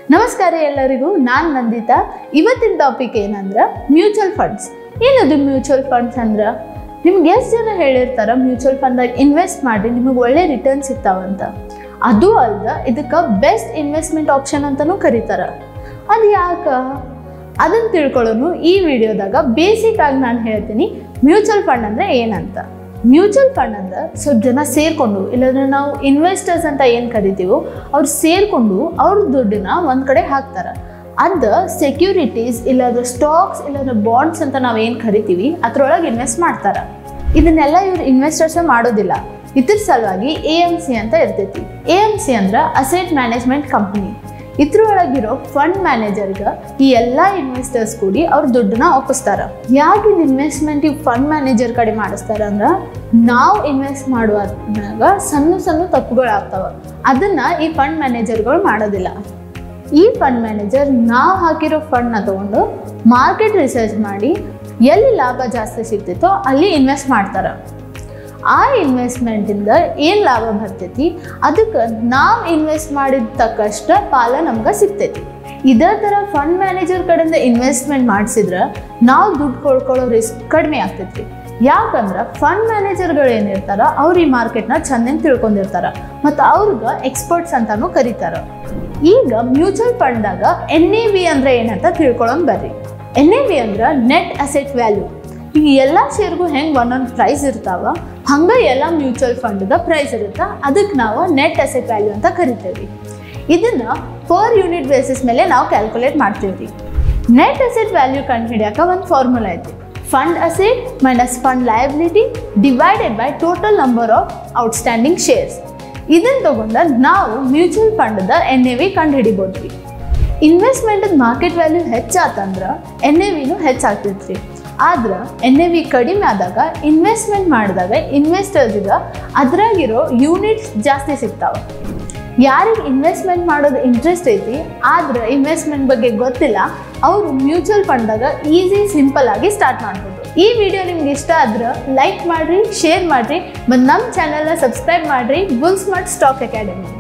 ನಮಸ್ಕಾರ ಎಲ್ಲರಿಗೂ ನಾನು ನಂದಿತಾ ಇವತ್ತಿನ ಟಾಪಿಕ್ ಏನಂದ್ರೆ ಮ್ಯೂಚುವಲ್ ಫಂಡ್ಸ್ ಏನದು ಮ್ಯೂಚುವಲ್ ಫಂಡ್ಸ್ ಅಂದ್ರೆ ನಿಮ್ಗೆ ಎಷ್ಟು ಜನ ಹೇಳಿರ್ತಾರ ಮ್ಯೂಚುವಲ್ ಫಂಡ್ದಾಗ ಇನ್ವೆಸ್ಟ್ ಮಾಡಿ ನಿಮಗೆ ಒಳ್ಳೆ ರಿಟರ್ನ್ ಸಿಗ್ತಾವಂತ ಅದು ಅಲ್ದ ಇದಕ್ಕೆ ಬೆಸ್ಟ್ ಇನ್ವೆಸ್ಟ್ಮೆಂಟ್ ಆಪ್ಷನ್ ಅಂತಲೂ ಕರೀತಾರ ಅದು ಯಾಕೆ ಅದನ್ನು ತಿಳ್ಕೊಳ್ಳೋನು ಈ ವಿಡಿಯೋದಾಗ ಬೇಸಿಕ್ ಆಗಿ ನಾನು ಹೇಳ್ತೀನಿ ಮ್ಯೂಚುವಲ್ ಫಂಡ್ ಅಂದರೆ ಏನಂತ ಮ್ಯೂಚುವಲ್ ಫಂಡ್ ಅಂದ್ರೆ ಸ್ವಲ್ಪ ಜನ ಸೇರಿಕೊಂಡು ಇಲ್ಲಾಂದ್ರೆ ನಾವು ಇನ್ವೆಸ್ಟರ್ಸ್ ಅಂತ ಏನು ಕರಿತೀವೋ ಅವ್ರು ಸೇರಿಕೊಂಡು ಅವ್ರ ದುಡ್ಡನ್ನ ಒಂದು ಕಡೆ ಹಾಕ್ತಾರೆ ಅದು ಸೆಕ್ಯೂರಿಟೀಸ್ ಇಲ್ಲಾಂದ್ರೆ ಸ್ಟಾಕ್ಸ್ ಇಲ್ಲಾಂದ್ರೆ ಬಾಂಡ್ಸ್ ಅಂತ ನಾವು ಏನು ಕರಿತೀವಿ ಅದ್ರೊಳಗೆ ಇನ್ವೆಸ್ಟ್ ಮಾಡ್ತಾರೆ ಇದನ್ನೆಲ್ಲ ಇವ್ರು ಇನ್ವೆಸ್ಟರ್ಸೇ ಮಾಡೋದಿಲ್ಲ ಇದ್ರ ಸಲುವಾಗಿ ಎ ಎಮ್ ಸಿ ಅಂತ ಇರ್ತೈತಿ ಎ ಎಮ್ ಸಿ ಅಂದ್ರೆ ಅಸೆಟ್ ಮ್ಯಾನೇಜ್ಮೆಂಟ್ ಕಂಪ್ನಿ ಇದ್ರೊಳಗಿರೋ ಫಂಡ್ ಮ್ಯಾನೇಜರ್ಗೆ ಈ ಎಲ್ಲ ಇನ್ವೆಸ್ಟರ್ಸ್ ಕೂಡಿ ಅವ್ರ ದುಡ್ಡನ್ನ ಒಪ್ಪಿಸ್ತಾರ ಯಾಕೆ ಇದು ಇನ್ವೆಸ್ಟ್ಮೆಂಟ್ ಈ ಫಂಡ್ ಮ್ಯಾನೇಜರ್ ಕಡೆ ಮಾಡಿಸ್ತಾರ ಅಂದ್ರೆ ನಾವು ಇನ್ವೆಸ್ಟ್ ಮಾಡುವಾಗ ಸಣ್ಣ ಸಣ್ಣ ತಪ್ಪುಗಳಾಗ್ತಾವ ಅದನ್ನ ಈ ಫಂಡ್ ಮ್ಯಾನೇಜರ್ಗಳು ಮಾಡೋದಿಲ್ಲ ಈ ಫಂಡ್ ಮ್ಯಾನೇಜರ್ ನಾವು ಹಾಕಿರೋ ಫಂಡ್ನ ತಗೊಂಡು ಮಾರ್ಕೆಟ್ ರಿಸರ್ಚ್ ಮಾಡಿ ಎಲ್ಲಿ ಲಾಭ ಜಾಸ್ತಿ ಸಿಗ್ತೈತೋ ಅಲ್ಲಿ ಇನ್ವೆಸ್ಟ್ ಮಾಡ್ತಾರೆ ಆ ಇನ್ವೆಸ್ಟ್ಮೆಂಟಿಂದ ಏನು ಲಾಭ ಬರ್ತೈತಿ ಅದಕ್ಕೆ ನಾವು ಇನ್ವೆಸ್ಟ್ ಮಾಡಿದ ತಕ್ಕಷ್ಟ ಪಾಲ ನಮ್ಗೆ ಸಿಗ್ತೈತಿ ಇದೇ ಥರ ಫಂಡ್ ಮ್ಯಾನೇಜರ್ ಕಡೆಯಿಂದ ಇನ್ವೆಸ್ಟ್ಮೆಂಟ್ ಮಾಡಿಸಿದ್ರೆ ನಾವು ದುಡ್ಡು ಕೊಳ್ಕೊಳ್ಳೋ ರಿಸ್ಕ್ ಕಡಿಮೆ ಆಗ್ತೈತಿ ಯಾಕಂದ್ರೆ ಫಂಡ್ ಮ್ಯಾನೇಜರ್ಗಳು ಏನಿರ್ತಾರ ಅವ್ರು ಈ ಮಾರ್ಕೆಟ್ನ ಚಂದಂಗೆ ತಿಳ್ಕೊಂಡಿರ್ತಾರ ಮತ್ತು ಅವ್ರಿಗೆ ಎಕ್ಸ್ಪರ್ಟ್ಸ್ ಅಂತಾನು ಕರೀತಾರ ಈಗ ಮ್ಯೂಚುವಲ್ ಫಂಡ್ದಾಗ ಎನ್ ಎ ಬಿ ಅಂದ್ರೆ ಏನಂತ ತಿಳ್ಕೊಳ್ಳೋಣ ಬರ್ರಿ N A V net asset ಅಸೆಟ್ ವ್ಯಾಲ್ಯೂ ಈಗ ಎಲ್ಲ ಶೇರ್ಗೂ ಹೆಂಗೆ ಒಂದೊಂದು ಪ್ರೈಸ್ ಇರ್ತಾವ ಹಂಗೆ ಎಲ್ಲ ಮ್ಯೂಚುವಲ್ ಫಂಡ್ದ ಪ್ರೈಸ್ ಇರುತ್ತೆ ಅದಕ್ಕೆ ನಾವು ನೆಟ್ ಅಸೆಟ್ ವ್ಯಾಲ್ಯೂ ಅಂತ ಕರಿತೇವೆ ಇದನ್ನ ಪರ್ ಯೂನಿಟ್ ಬೇಸಿಸ್ ಮೇಲೆ ನಾವು ಕ್ಯಾಲ್ಕುಲೇಟ್ ಮಾಡ್ತೀವಿ ನೆಟ್ ಅಸೆಟ್ ವ್ಯಾಲ್ಯೂ ಕಂಡುಹಿಡಿಯಾಕ ಒಂದು ಫಾರ್ಮುಲಾ ಐತಿ fund asset minus fund liability divided by total number of outstanding shares ಇದನ್ನ ತಗೊಂಡ ನಾವು ಮ್ಯೂಚುವಲ್ ಫಂಡ್ದ ಎನ್ ಎ ವಿ ಕಂಡು ಹಿಡಿಬೋದು ಇನ್ವೆಸ್ಟ್ಮೆಂಟ್ ಮಾರ್ಕೆಟ್ ವ್ಯಾಲ್ಯೂ ಹೆಚ್ಚಾತಂದ್ರೆ ಎನ್ ಎ ವಿನೂ ಹೆಚ್ಚಾಗ್ತೈತ್ರಿ ಆದ್ರೆ ಎನ್ ಎ ವಿ ಕಡಿಮೆ ಆದಾಗ ಇನ್ವೆಸ್ಟ್ಮೆಂಟ್ ಮಾಡಿದಾಗ ಇನ್ವೆಸ್ಟರ್ಸ್ಗೆ ಅದ್ರಾಗಿರೋ ಯೂನಿಟ್ಸ್ ಜಾಸ್ತಿ ಸಿಗ್ತಾವೆ ಯಾರಿಗೆ ಇನ್ವೆಸ್ಟ್ಮೆಂಟ್ ಮಾಡೋದು ಇಂಟ್ರೆಸ್ಟ್ ಐತಿ ಆದ್ರೆ ಇನ್ವೆಸ್ಟ್ಮೆಂಟ್ ಬಗ್ಗೆ ಗೊತ್ತಿಲ್ಲ ಅವರು ಮ್ಯೂಚುವಲ್ ಫಂಡ್ದಾಗ ಈಸಿ ಸಿಂಪಲ್ ಆಗಿ ಸ್ಟಾರ್ಟ್ ಮಾಡ್ಬೋದು ಈ ವಿಡಿಯೋ ನಿಮ್ಗೆ ಇಷ್ಟ ಆದ್ರೆ ಲೈಕ್ ಮಾಡಿರಿ ಶೇರ್ ಮಾಡಿರಿ ಮತ್ತು ನಮ್ಮ ಚಾನಲ್ನ ಸಬ್ಸ್ಕ್ರೈಬ್ ಮಾಡಿರಿ ಬುಲ್ ಸ್ಮಾರ್ಟ್ ಸ್ಟಾಕ್ ಅಕಾಡೆಮಿ